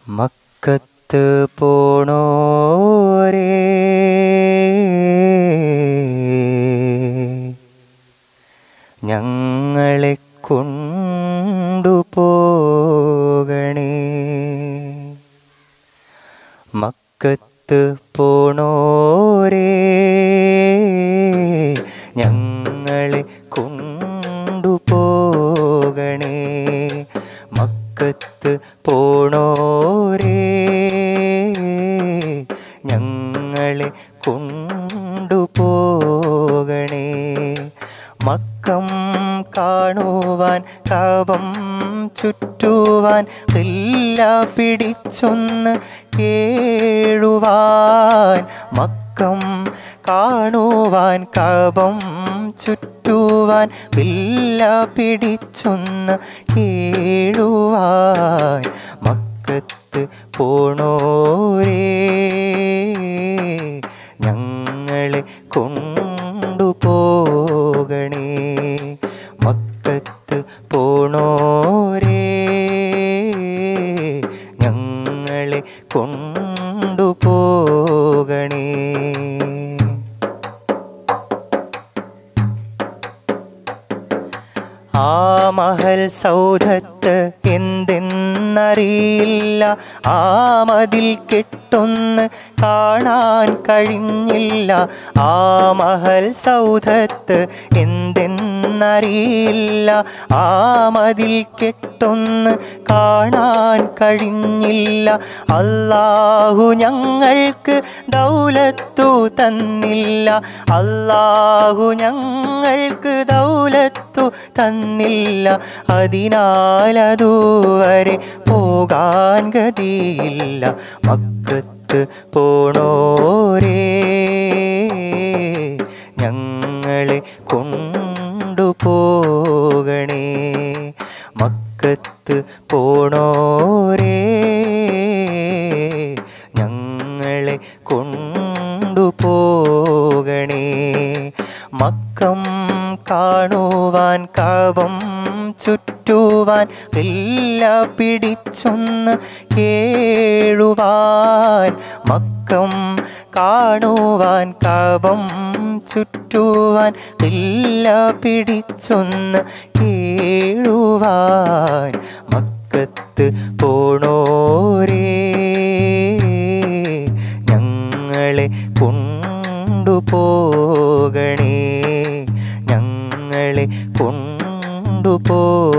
മക്കത്ത് പോണോരേ ഞങ്ങളെ കൊണ്ടുപോകണേ മക്കത്ത് പോണോരേ ഞങ്ങളെ കൊണ്ടുപോകണേ മക്കത്ത് പോണോരേ ഞങ്ങളെ കൊണ്ടുപോകണേ മക്കം കാണുവാൻ കാവം ചുറ്റുവാൻ ഇല്ല പിടിച്ചൊന്ന് കേഴുവാൻ മക്കം കാണുവാൻ കാവം ചുറ്റുവാൻ വില്ല പിടിച്ചൊന്ന് കേഴുവാൻ മക്കത്ത് പോണോരേ ഞങ്ങളെ കൊണ്ടുപോകണേ മക്കത്ത് പോണോരേ ഞങ്ങളെ കൊണ്ടുപോകണേ ആ മഹൽ സൗധത്ത് എന്തെന്നറിയില്ല ആ മതിൽ കെട്ടൊന്ന് കാണാൻ കഴിഞ്ഞില്ല ആ മഹൽ സൗധത്ത് എന്തെന്നറിയില്ല ആ മതിൽ കെട്ടൊന്ന് കാണാൻ കഴിഞ്ഞില്ല അല്ലാഹു ഞങ്ങൾക്ക് ദൗലത്തു തന്നില്ല അല്ലാഹു ഞങ്ങൾക്ക് ദൗലത്തു തന്നില്ല അതിനാലതുവരെ പോകാൻ ഗതിയില്ല മക്കത്ത് പോണോരേ ഞങ്ങളെ കൊണ്ടുപോകണേ മക്കത്ത് പോണോരേ ഞങ്ങളെ കൊണ്ടുപോകണേ മക്കം കാണുവാൻ കാവം ചുറ്റുവാൻ വെല്ല പിടിച്ചൊന്ന് കേഴുവാൻ മക്കം കാണുവാൻ കാവം ചുറ്റുവാൻ വെല്ല പിടിച്ചൊന്ന് കേഴുവാൻ മക്കത്ത് പോണോരേ ഞങ്ങളെ കൊണ്ടുപോകണേ ഞങ്ങളെ കൊണ്ടുപോ